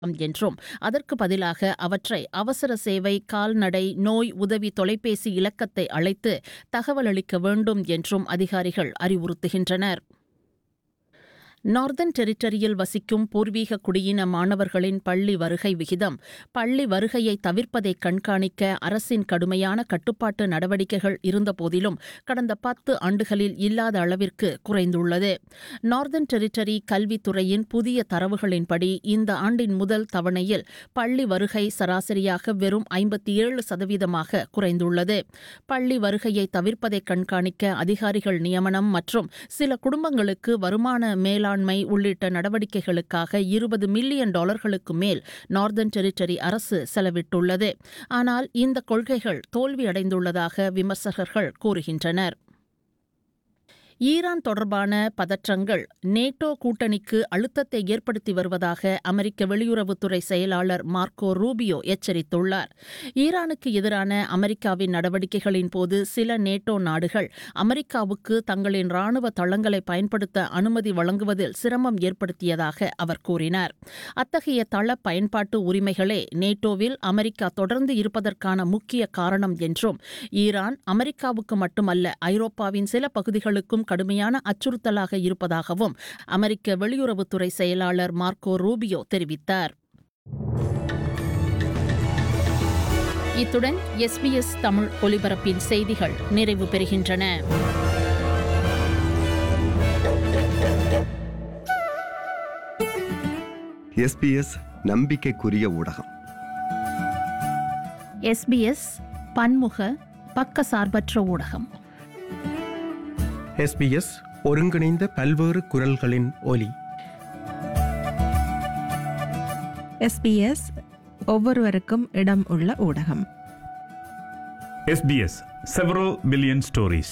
என்றும் அதற்கு பதிலாக அவற்றை அவசர சேவை கால்நடை நோய் உதவி தொலைபேசி இலக்கத்தை அழைத்து தகவல் அளிக்க வேண்டும் என்றும் அதிகாரிகள் அறிவுறுத்துகின்றனர் நார்தன் டெரிட்டரியில் வசிக்கும் பூர்வீக குடியின மாணவர்களின் பள்ளி வருகை விகிதம் பள்ளி வருகையை தவிர்ப்பதை கண்காணிக்க அரசின் கடுமையான கட்டுப்பாட்டு நடவடிக்கைகள் இருந்தபோதிலும் கடந்த பத்து ஆண்டுகளில் இல்லாத அளவிற்கு குறைந்துள்ளது நார்தன் டெரிட்டரி கல்வித்துறையின் புதிய தரவுகளின்படி இந்த ஆண்டின் முதல் தவணையில் பள்ளி வருகை சராசரியாக வெறும் ஐம்பத்தி ஏழு சதவீதமாக குறைந்துள்ளது பள்ளி வருகையை தவிர்ப்பதை கண்காணிக்க அதிகாரிகள் நியமனம் மற்றும் சில குடும்பங்களுக்கு வருமான மேலாண்மை உள்ளிட்ட நடவடிக்கைகளுக்காக இருபது மில்லியன் டாலர்களுக்கு மேல் நார்தன் டெரிட்டரி அரசு செலவிட்டுள்ளது ஆனால் இந்த கொள்கைகள் தோல்வியடைந்துள்ளதாக விமர்சகர்கள் கூறுகின்றனர் ஈரான் தொடர்பான பதற்றங்கள் நேட்டோ கூட்டணிக்கு அழுத்தத்தை ஏற்படுத்தி வருவதாக அமெரிக்க வெளியுறவுத்துறை செயலாளர் மார்க்கோ ரூபியோ எச்சரித்துள்ளார் ஈரானுக்கு எதிரான அமெரிக்காவின் நடவடிக்கைகளின் போது சில நேட்டோ நாடுகள் அமெரிக்காவுக்கு தங்களின் ராணுவ தளங்களை பயன்படுத்த அனுமதி வழங்குவதில் சிரமம் ஏற்படுத்தியதாக அவர் கூறினார் அத்தகைய தள பயன்பாட்டு உரிமைகளே நேட்டோவில் அமெரிக்கா தொடர்ந்து இருப்பதற்கான முக்கிய காரணம் என்றும் ஈரான் அமெரிக்காவுக்கு மட்டுமல்ல ஐரோப்பாவின் சில பகுதிகளுக்கும் கடுமையான அச்சுறுத்தலாக இருப்பதாகவும் அமெரிக்க வெளியுறவுத்துறை செயலாளர் மார்க்கோ ரூபியோ தெரிவித்தார் இத்துடன் எஸ்பிஎஸ் தமிழ் ஒலிபரப்பின் செய்திகள் நிறைவு பெறுகின்றன எஸ்பிஎஸ் நம்பிக்கைக்குரிய ஊடகம் எஸ்பிஎஸ் பன்முக பக்கசார்பற்ற ஊடகம் எஸ்பிஎஸ் ஒருங்கிணைந்த பல்வேறு குரல்களின் ஒலி எஸ்பிஎஸ் ஒவ்வொருவருக்கும் இடம் உள்ள ஊடகம் SBS several billion stories.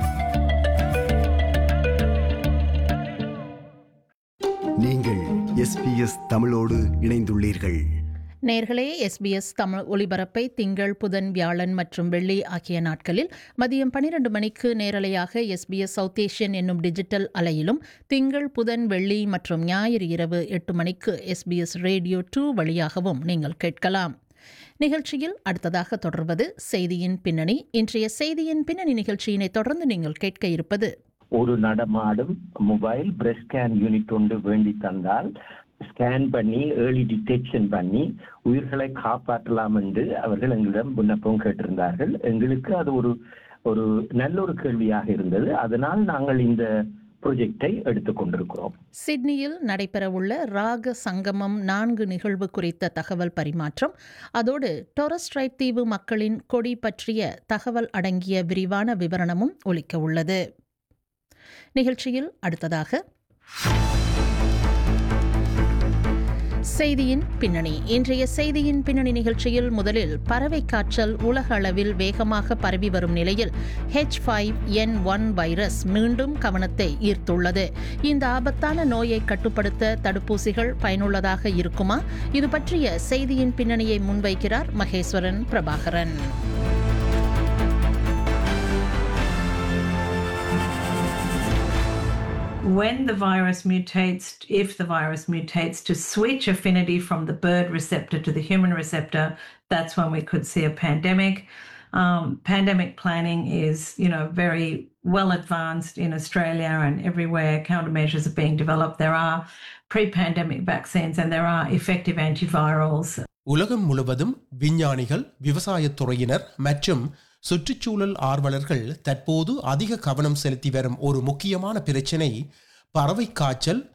நீங்கள் எஸ்பிஎஸ் தமிழோடு இணைந்துள்ளீர்கள் நேர்களே எஸ்பிஎஸ் தமிழ் ஒலிபரப்பை திங்கள் புதன் வியாழன் மற்றும் வெள்ளி ஆகிய நாட்களில் மதியம் பனிரெண்டு மணிக்கு நேரலையாக எஸ்பிஎஸ் சவுத் ஏஷியன் என்னும் டிஜிட்டல் அலையிலும் திங்கள் புதன் வெள்ளி மற்றும் ஞாயிறு இரவு எட்டு மணிக்கு எஸ்பிஎஸ் ரேடியோ டூ வழியாகவும் நீங்கள் கேட்கலாம் நிகழ்ச்சியில் அடுத்ததாக தொடர்வது செய்தியின் பின்னணி இன்றைய செய்தியின் பின்னணி நிகழ்ச்சியினை தொடர்ந்து நீங்கள் கேட்க இருப்பது ஒரு நடமாடும் மொபைல் பிரஸ்ட் ஸ்கேன் யூனிட் ஒன்று வேண்டி தந்தால் ஸ்கேன் பண்ணி ஏர்லி டிடெக்ஷன் பண்ணி உயிர்களை காப்பாற்றலாம் என்று அவர்கள் எங்களிடம் விண்ணப்பம் கேட்டிருந்தார்கள் எங்களுக்கு அது ஒரு ஒரு நல்ல ஒரு கேள்வியாக இருந்தது அதனால் நாங்கள் இந்த ப்ரொஜெக்டை எடுத்துக்கொண்டிருக்கிறோம் சிட்னியில் நடைபெறவுள்ள ராக சங்கமம் நான்கு நிகழ்வு குறித்த தகவல் பரிமாற்றம் அதோடு டொரஸ்ட்ரைட் தீவு மக்களின் கொடி பற்றிய தகவல் அடங்கிய விரிவான விவரணமும் ஒலிக்க உள்ளது நிகழ்ச்சியில் அடுத்ததாக செய்தியின் பின்னணி இன்றைய செய்தியின் பின்னணி நிகழ்ச்சியில் முதலில் பறவை காய்ச்சல் உலக அளவில் வேகமாக பரவி வரும் நிலையில் H five N one virus மீண்டும் கவனத்தை ஈர்த்துள்ளது இந்த ஆபத்தான நோயை கட்டுப்படுத்த தடுப்பூசிகள் பயனுள்ளதாக இருக்குமா இது பற்றிய செய்தியின் பின்னணியை முன்வைக்கிறார் Maheswaran Prabhakaran when the virus mutates, if the virus mutates to switch affinity from the bird receptor to the human receptor, that's when we could see a pandemic. Um, pandemic planning is, you know, very well advanced in Australia and everywhere. Countermeasures are being developed. There are pre-pandemic vaccines and there are effective antivirals. உலகம் முழுவதும் விஞ்ஞானிகள் விவசாயத் துறையினர் மற்றும் சுற்றுச்சூழல் ஆர்வலர்கள் தற்போது அதிக கவனம் செலுத்தி வரும் ஒரு முக்கியமான பிரச்சினை பறவை காய்ச்சல்